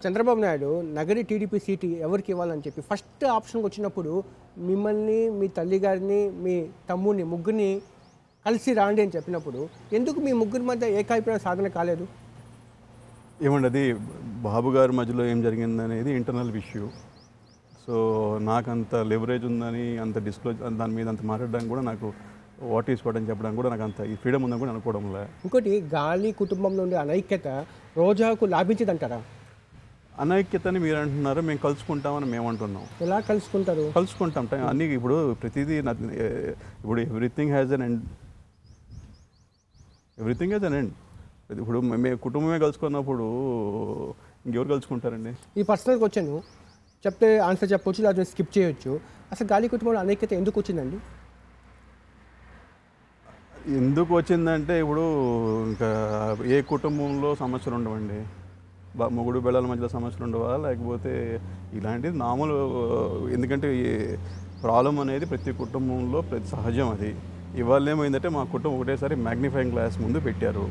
Chandrababu Naidu Nagari TDP seat ఎవరికి ఇవ్వాలని చెప్పి ఫస్ట్ ఆప్షన్కి వచ్చినప్పుడు మిమ్మల్ని మీ తల్లి గారిని మీ తమ్ముడిని ముగ్గురిని కలిసి రాండి అని చెప్పినప్పుడు ఎందుకు మీ ముగ్గురి మధ్య ఏకాభిప్రాయ సాధన కాలేదు ఏమండి అది బాబు గారి మధ్యలో ఏం జరిగిందనేది ఇంటర్నల్ ఇష్యూ సో నాకు అంత లెవరేజ్ ఉందని అంత డిస్క్లోజ్ దాని మీద అంత మాట్లాడడానికి కూడా నాకు వాట్ ఈస్ వాట్ అని చెప్పడానికి కూడా నాకు అంత ఈ ఫ్రీడమ్ ఉందని కూడా అనుకోవడం లే ఇంకోటి గాలి కుటుంబంలో ఉండే అనైక్యత రోజాకు లాభించదంటారా అనైక్యతని మీరు అంటున్నారు మేము కలుసుకుంటామని మేము అంటున్నాం ఎలా కలుసుకుంటారు కలుసుకుంటాం టైం అన్ని ఇప్పుడు ప్రతిదీ నా- ఏ- ఇప్పుడు everything has an end everything has an end ఇప్పుడు మేము కుటుంబమే కలుసుకున్నప్పుడు ఇంకెవరు కలుసుకుంటారండి ఈ పర్సనల్కి వచ్చాను చెప్తే ఆన్సర్ చెప్పొచ్చు లేదా స్కిప్ చేయొచ్చు అసలు గాలి కుటుంబంలో అనైక్యత ఎందుకు వచ్చిందండి ఎందుకు వచ్చిందంటే ఇప్పుడు ఇంకా ఏ కుటుంబంలో సమస్యలు ఉండవండి బా మొగుడు బిళ్ళల మధ్యలో సమస్యలు ఉండవా లేకపోతే ఇలాంటిది మామూలు ఎందుకంటే ప్రాబ్లం అనేది ప్రతి కుటుంబంలో ప్రతి సహజం అది ఇవాళ ఏమైందంటే మా కుటుంబం ఒకటేసారి మ్యాగ్నిఫైయింగ్ గ్లాస్ ముందు పెట్టారు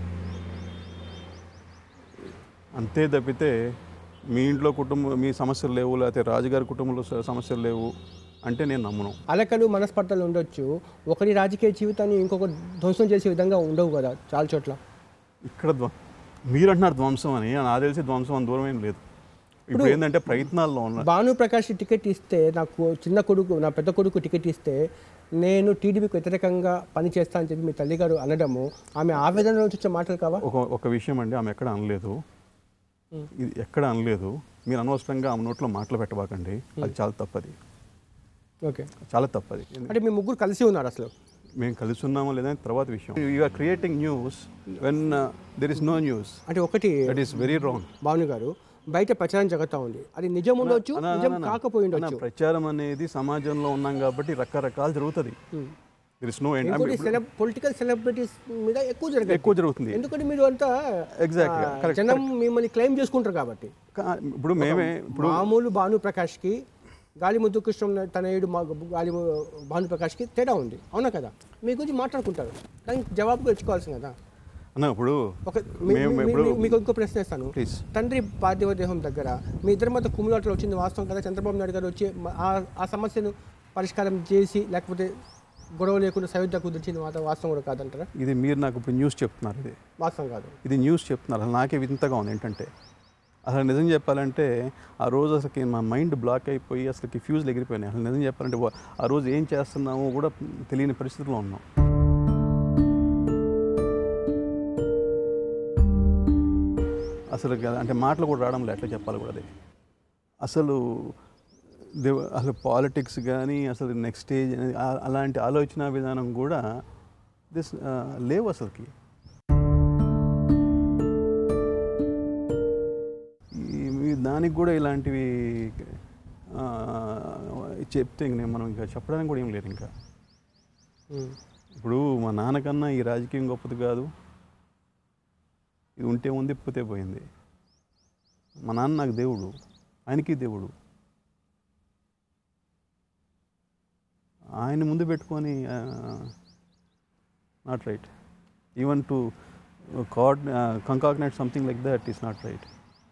అంతే తప్పితే మీ ఇంట్లో కుటుంబం మీ సమస్యలు లేవు లేకపోతే రాజుగారి కుటుంబంలో స- సమస్యలు లేవు అంటే నేను నమ్మను అలకలు మనస్పర్ధలు ఉండొచ్చు ఒకరి రాజకీయ జీవితాన్ని ఇంకొక ధ్వంసం చేసే విధంగా ఉండవు కదా చాలా చోట్ల ఇక్కడ ధ్వ మీరు అంటున్నారు ధ్వంసం అని నాకు తెలిసి ధ్వంసం అంత దూరం ఏం లేదు ఇప్పుడు ఏంటంటే ప్రయత్నాల్లో ఉన్న భాను ప్రకాష్ టికెట్ ఇస్తే నాకు చిన్న కొడుకు నా పెద్ద కొడుకు టికెట్ ఇస్తే నేను టీడీపీకి వ్యతిరేకంగా పని చేస్తా అని చెప్పి మీ తల్లిగారు అనడము ఆమె ఆవేదన నుంచి వచ్చే మాటలు కావా ఒక ఒక విషయం అండి ఆమె ఎక్కడ అనలేదు ఇది ఎక్కడ అనలేదు మీరు అనవసరంగా ఆమె నోట్లో మాటలు పెట్టబాకండి అది చాలా తప్పది ఓకే చాలా తప్పది అంటే మీ ముగ్గురు కలిసి ఉన్నారు అసలు మేము కలిసి ఉన్నామో లేదని తర్వాత విషయం you're creating news when there is no news అంటే ఒకటి that is very wrong Bhanu గారు బయట ప్రచారం జరుగుతూ ఉంది అది నిజం ఉండొచ్చు నిజం కాకపోయి ఉండొచ్చు ప్రచారం అనేది సమాజంలో ఉన్నాం కాబట్టి రకరకాలు జరుగుతుంది దెర్ ఇస్ నో ఎండ్ ఇంకోటి సెలబ్ పొలిటికల్ సెలబ్రిటీస్ మీద ఎక్కువ జరగదు ఎక్కువ జరుగుతుంది ఎందుకంటే మీరు అంతా Exactly. ఆ, Correct, జనం మిమ్మల్ని క్లెయిమ్ చేసుకుంటారు కాబట్టి కా- ఇప్పుడు మేమే ఇప్పుడు మామూలు భాను ప్రకాష్కి గాలి ముద్దు కృష్ణ తనయుడు మా గాలి ము- భాను ప్రకాష్కి తేడా ఉంది అవునా కదా మీ గురించి మాట్లాడుకుంటారు దానికి జవాబు ఇచ్చుకోవాల్సింది కదా అన్న ఇప్పుడు ఒక మీ- మేము మీ- ఇప్పుడు మీ- మీకు ఇంకో ప్రశ్న ఇస్తాను ప్లీజ్ తండ్రి పార్థివ దేహం దగ్గర మీ ఇద్దరి మధ్య కుమ్ములాటలు వచ్చింది వాస్తవం కదా చంద్రబాబు నాయుడు గారు వచ్చి మ- ఆ- ఆ సమస్యను పరిష్కారం చేసి లేకపోతే గొడవ లేకుండా సయోధ్య కుదిర్చింది మాట వాస్తవం కూడా కాదంటారా ఇది మీరు నాకు ఇప్పుడు న్యూస్ చెప్తున్నారు ఇది వాస్తవం కాదు ఇది న్యూస్ చెప్తున్నారు అసలు నాకే వింతగా ఉంది ఏంటంటే అసలు నిజం చెప్పాలంటే ఆ రోజు అసలుకి మా మైండ్ బ్లాక్ అయిపోయి అసలుకి ఫ్యూజ్లు ఎగిరిపోయినాయి అసలు నిజం చెప్పాలంటే వా- ఆ రోజు ఏం చేస్తున్నామో కూడా తెలియని పరిస్థితిలో ఉన్నాం అసలు క- అంటే మాటలు కూడా రావడం లేదు ఎట్లా చెప్పాలి కూడా అది అసలు దే- అసలు పాలిటిక్స్ కానీ అసలు నెక్స్ట్ స్టేజ్ అనేది ఆ- అలాంటి ఆలోచన విధానం కూడా దిస్ లేవు అసలుకి ఈ మీ- దానికి కూడా ఇలాంటివి ఆ, చెప్తే ఇంక నేను మనం ఇంకా చెప్పడానికి కూడా ఏం లేదు ఇంకా ఉమ్. ఇప్పుడు మా నాన్నకన్నా ఈ రాజకీయం గొప్పది కాదు ఇది ఉంటే ఉంది పోతే పోయింది మా నాన్న నాకు దేవుడు ఆయనకి దేవుడు ఆయన ముందు పెట్టుకొని నాట్ రైట్ ఈవెన్ టు కాడ్ కంకాగ్నేట్ something like that is not right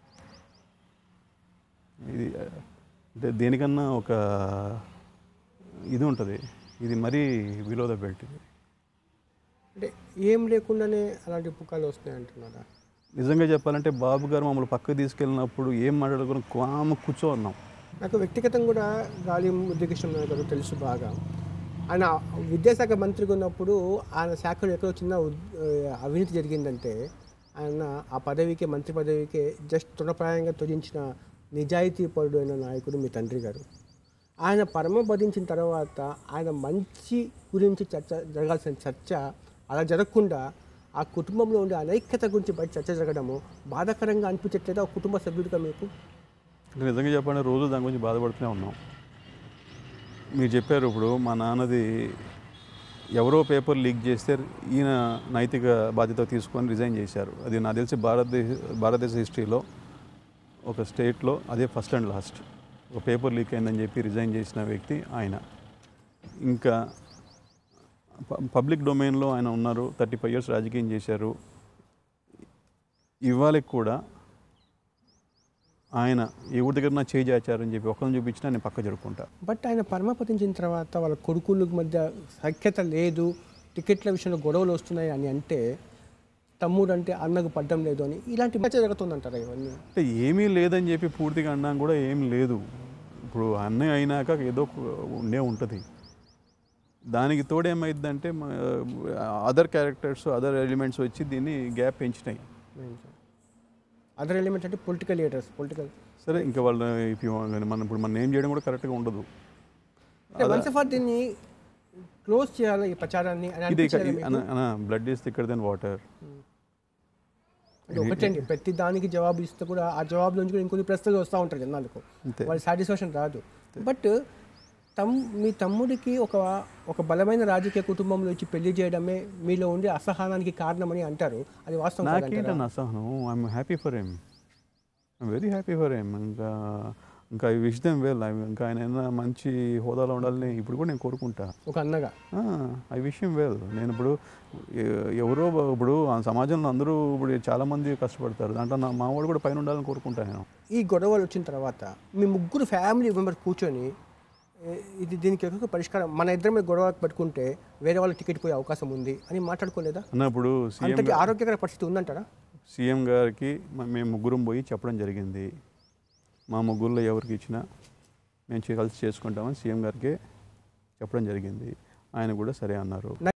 ఇది ఆ, అంటే దేనికన్నా ఒక ఇది ఉంటుంది ఇది మరీ బిలో ద బెల్ట్ ఇది అంటే ఏం లేకుండానే అలాంటి పుకాలు వస్తున్నాయి అంటున్నారా నిజంగా చెప్పాలంటే బాబు గారు మమ్మల్ని పక్కకు తీసుకెళ్ళినప్పుడు ఏం మాట్లాడుకుని కామ కూర్చో అన్నాం నాకు వ్యక్తిగతంగా కూడా గాలి ముద్దుకృష్ణ గారు తెలుసు బాగా ఆయన విద్యాశాఖ మంత్రిగా ఉన్నప్పుడు ఆయన శాఖలో ఎక్కడో చిన్న ఉద్- ఆ, అవినీతి జరిగిందంటే ఆయన ఆ పదవికి మంత్రి పదవికి జస్ట్ తృణప్రాయంగా త్యజించిన నిజాయితీ పరుడు అయిన నాయకుడు మీ తండ్రి గారు ఆయన పరమపదించిన తర్వాత ఆయన మంచి గురించి చర్చ జరగాల్సిన చర్చ అలా జరగకుండా ఆ కుటుంబంలో ఉండే అనైక్యత గురించి బయట చర్చ జరగడము బాధాకరంగా అనిపించట్లేదా ఒక కుటుంబ సభ్యుడిగా మీకు అంటే నిజంగా చెప్పాలంటే రోజు దాని గురించి బాధపడుతూనే ఉన్నాం మీరు చెప్పారు ఇప్పుడు మా నాన్నది ఎవరో పేపర్ లీక్ చేస్తే ఈయన నైతిక బాధ్యత తీసుకొని రిజైన్ చేశారు అది నాకు తెలిసి భారతదేశ భారతదేశ హిస్టరీలో ఒక స్టేట్లో అదే ఫస్ట్ అండ్ లాస్ట్ ఒక పేపర్ లీక్ అయిందని చెప్పి రిజైన్ చేసిన వ్యక్తి ఆయన ఇంకా ప- పబ్లిక్ డొమైన్లో ఆయన ఉన్నారు థర్టీ ఫైవ్ ఇయర్స్ రాజకీయం చేశారు ఇవాళకి కూడా ఆయన ఎవరి దగ్గర నా చేయి చాచారని చెప్పి ఒక్కరిని చూపించినా నేను పక్క జరుపుకుంటా బట్ ఆయన పరమపదించిన తర్వాత వాళ్ళ కొడుకుల మధ్య సఖ్యత లేదు టికెట్ల విషయంలో గొడవలు వస్తున్నాయి అని అంటే తమ్ముడు అంటే అన్నకు పడ్డం లేదు అని ఇలాంటి మధ్య జరుగుతుందంటారా ఇవన్నీ అంటే ఏమీ లేదని చెప్పి పూర్తిగా అన్నా కూడా ఏం లేదు ఇప్పుడు అన్నీ అయినాక ఏదో ఒక ఉండే ఉంటుంది దానికి తోడేమైందంటే అదర్ క్యారెక్టర్స్ అదర్ ఎలిమెంట్స్ వచ్చి దీన్ని గ్యాప్ పెంచినాయి అదర్ ఎలిమెంట్ అంటే పొలిటికల్ లీడర్స్ పొలిటికల్ సరే ఇంకా వాళ్ళు if you want, మనం ఇప్పుడు మనం ఏం చేయడం కూడా కరెక్ట్గా ఉండదు వన్స్ ఆఫ్ ఆల్ దీన్ని క్లోజ్ చేయాలి ఈ ప్రచారాన్ని అని ఇది అనిపించేదా మీకు? Blood is thicker than water అంటే ఒకటండి ప్రతి దానికి జవాబు ఇస్తే కూడా ఆ జవాబు నుంచి కూడా ఇంకొన్ని ప్రశ్నలు వస్తూ ఉంటారు జనాలకు అంతే వాళ్ళ సాటిస్ఫాక్షన్ రాదు బట్ తమ్ మీ తమ్ముడికి ఒక ఒక బలమైన రాజకీయ కుటుంబంలో ఇచ్చి పెళ్లి చేయడమే మీలో ఉండే అసహనానికి కారణమని అంటారు అది వాస్తవం కాదంటారా? నాకేంటని అసహనం I'm happy for him I'm very happy for him ఇంకా ఇంకా ఐ విష్ దెమ్ వెల్ ఇంకా ఆయన ఏమైనా మంచి హోదాలో ఉండాలని ఇప్పుడు కూడా నేను కోరుకుంటా ఒక అన్నగా ఐ విష్ హిమ్ వెల్ నేను ఇప్పుడు ఎ- ఎవరో ఇప్పుడు ఆ సమాజంలో అందరూ ఇప్పుడు చాలామంది కష్టపడతారు దాంట్లో నా మావాడు కూడా పైన ఉండాలని కోరుకుంటా నేను ఈ గొడవలు వచ్చిన తర్వాత మీ ముగ్గురు ఫ్యామిలీ మెంబర్స్ కూర్చొని ఏ, ఇది దీనికి ఒక పరిష్కారం మన ఇద్దరి మీద గొడవ పెట్టుకుంటే వేరే వాళ్ళ టికెట్ పోయే అవకాశం ఉంది అని మాట్లాడుకోలేదా అన్నప్పుడు సీఎం అంతటి ఆరోగ్యకర పరిస్థితి ఉందంటారా సీఎం గారికి మ- మేము ముగ్గురం పోయి చెప్పడం జరిగింది మా ముగ్గురులో ఎవరికి ఇచ్చినా మేము చే- కలిసి చేసుకుంటామని సీఎం గారికి చెప్పడం జరిగింది ఆయన కూడా సరే అన్నారు